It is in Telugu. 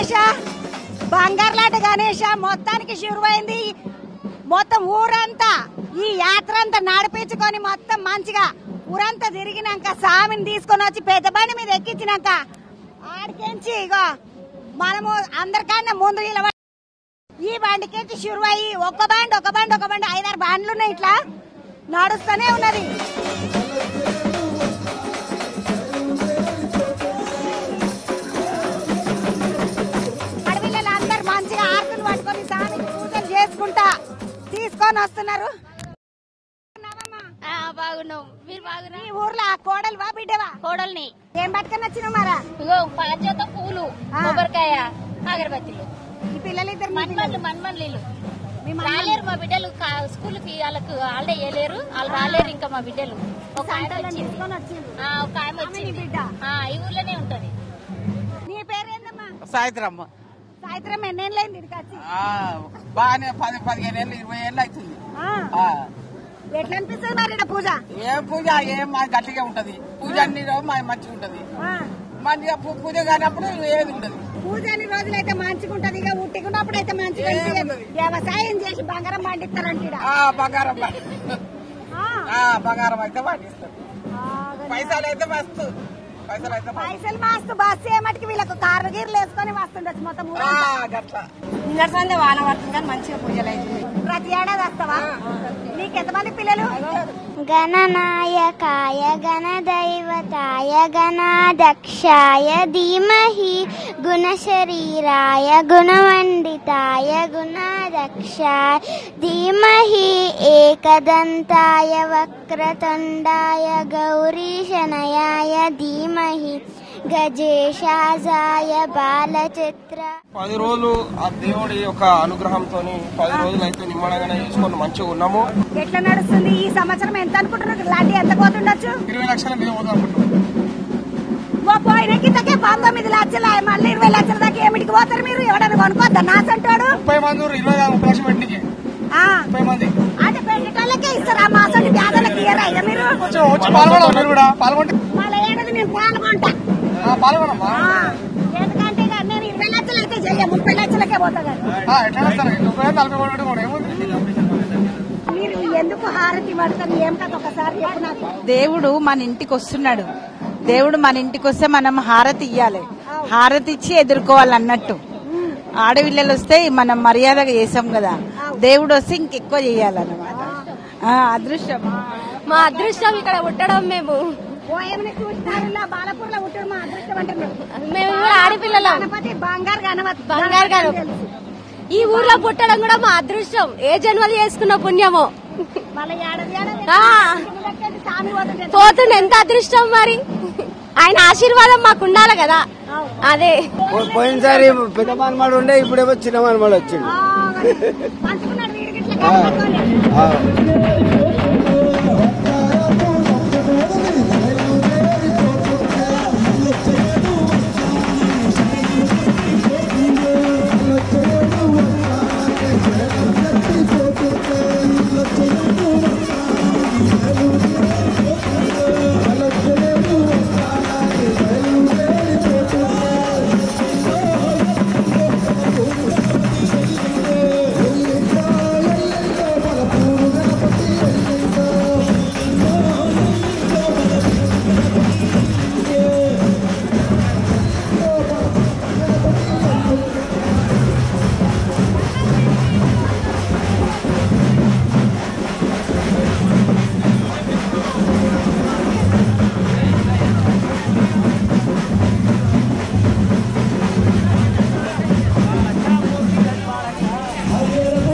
గణేష బంగారులాట గణేష మొత్తానికి శురువైంది మొత్తం ఊరంతా ఈ యాత్ర అంతా నడిపించుకొని మొత్తం మంచిగా ఊరంతా తిరిగినాక స్వామిని తీసుకొని వచ్చి పెద్ద బండి మీద ఎక్కించినాక ఆడికెంచి ఇగో మనము అందరికన్నా ముందు నిలబడి ఈ బండికెంచి శురువయ్యి ఒక్క బండి ఒక బండి ఒక బండి ఐదారు బండ్లు ఉన్నాయి ఇట్లా నడుస్తూనే ఉన్నది అడవిలో అందరు మంచిగా ఆర్తులు పట్టుకొని స్వామికి పూజలు చేసుకుంటా తీసుకొని వస్తున్నారు ఉన్నావమ్మా? బాగున్నాం మీరు బాగున్నా ఈ ఊర్లో ఆ కోడలు వా బిడ్డవా కోడల్ని ఏం పట్టుకొని వచ్చినావు మరా ఇగో పాంచత పూలు ఆ. కొబ్బరికాయ అగరబత్తిలు ఈ పిల్లలు ఇద్దరు మీ మన్మన్లు పిల్లలు. మన్మన్లు మీ మన్మన్లు. రాలేరు మా బిడ్డలు స్కూల్ కి వాళ్ళకు హాలిడే వేయలేరు వాళ్ళు రాలేరు ఇంకా మా బిడ్డలు ఒక ఆమె సంతలో వచ్చింది తీసుకొని వచ్చిండ్రు. ఆ, ఒక ఆమె ఆమె నీ వచ్చింది బిడ్డ ఆ, ఈ ఊర్లోనే ఉంటది నీ పేరేందమ్మా సాయంత్రం సాయంత్రం ఎన్నేళ్ళైంది ఇక్కడికి వచ్చి ఆ, బాగానే పది పదిహేను ఏళ్ళు ఇరవై ఏళ్ళు అవుతుంది ఆ, ఆ, ఎట్లా అనిపిస్తుంది మరి ఈడ పూజ ఏం పూజ ఏం మా గట్టిగా ఉంటది పూజ అన్ని రోజు మా మంచిగా ఉంటది ఆ, మంచిగా పూ- పూజ కానప్పుడు ఏది ఉండదు పూజ అన్ని రోజులైతే మంచిగా ఉంటది ఇక ఉట్టికున్నప్పుడు అయితే మంచిగా అనిపించదు. వ్యవసాయం చేసి బంగారం పండిస్తారంట ఈడ. ఆ బంగారం ప- ఆ, ఆ బంగారం అయితే పండిస్తారు ఆ, పైసలు అయితే మస్తు పైసలు అయితే మస్తు. పైసలు మాస్తు బస్సు ఏమటికి వీళ్ళకు కార్లు గీర్లు వేసుకొని వస్తుండొచ్చు మొత్తం ఆ, ఊరంతా. గట్ల నిన్నటి వాన పడుతుంది కానీ మంచిగా పూజలు అవుతుంది ప్రతి ఏడాది వస్తావా నీకు ఎంతమంది పిల్లలు గణనాయకాయ గణదైవతాయ గణాదక్షాయ ధీమహి గుణశరీరాయ గుణమండితాయ గుణాదక్షాయ ధీమహి ఏకదంతాయ వక్రతుండాయ గౌరీశనయాయ ధీమహి గజేశాజాయ బాలచిత్ర పది రోజులు ఆ దేవుడి యొక్క అనుగ్రహంతో పది రోజులు అయితే నిమ్మడంగానే చేసుకొని మంచిగా ఉన్నాము ఎట్లా నడుస్తుంది ఈ సంవత్సరం ఎంత అనుకుంటున్నారు లాంటి ఎంత పోతుండొచ్చు ఇరవై లక్షల మీద పోదాం అనుకుంటున్నాం ఓ పోయిన కిందకే పంతొమ్మిది లక్షలు మళ్ళీ ఇరవై లక్షల దాకా ఏమిటికి పోతారు మీరు ఎవడన్నా కొనుక్కోద్దా నాసంటాడు ముప్పై మంది ఉన్నారు, ఇరవై నాలుగు ముప్పై లక్షల పెట్టికి ఆ, ముప్పై మంది అంటే పెట్టేటోళ్ళకే ఇస్తారు ఆ మాసం పేదలకు ఇయ్యరా ఇక మీరు వచ్చి వచ్చి పాల్గొనడం మీరు కూడా పాల్గొంటే మళ్ళీ ఏడాది నేను పాల్గొంటా ఆ, పాల్గొనమ్మా ఆ, ఎందుకంటే ఇక నేను ఇరవై లక్షలు అయితే చెయ్య ముప్పై లక్షలకే పోతా కదా ఆ, ఎట్లా చేస్తారు ముప్పై మంది నలభై మంది పెట్టుకోండి ఏముంది మీరు ఎందుకు హారతి పడతారు ఏం కదా ఒకసారి చెప్పు నాకు దేవుడు మన ఇంటికి వస్తున్నాడు దేవుడు మన ఇంటికి వస్తే మనం హారతి ఇయ్యాలి హారతి ఇచ్చి ఎదుర్కోవాలి అన్నట్టు ఆడపిల్లలు వస్తే మనం మర్యాదగా చేసాం కదా దేవుడు వస్తే ఇంకెక్కువ చేయాలన్నమాట ఆ, అదృష్టం మా అదృష్టం ఇక్కడ ఉండడం మేము ఓ ఏమైనా చూసినారు బాలపూర్లో ఉంటాడు మా అదృష్టం అంటున్నారు మేము కూడా ఆడపిల్లలం గణపతి బంగారు గణపతి బంగారు గణపతి. ఈ ఊర్లో పుట్టడం కూడా మా అదృష్టం ఏ జన్మలు చేసుకున్న పుణ్యమో మళ్ళీ ఏడాది ఏడాది ఆ. ఇంటికి లెక్కేసి స్వామి పోతుంటే పోతుంది ఎంత అదృష్టం మరి ఆయన ఆశీర్వాదం మాకు ఉండాలి కదా అదే పోయినసారి పెద్ద మనమాడు ఉండే ఇప్పుడేమో చిన్న మనమాడు వచ్చిండు ఆ, మరి పంచుకున్నాడు వీడికి ఇట్లా కట్టుకోవాలి. ఆ.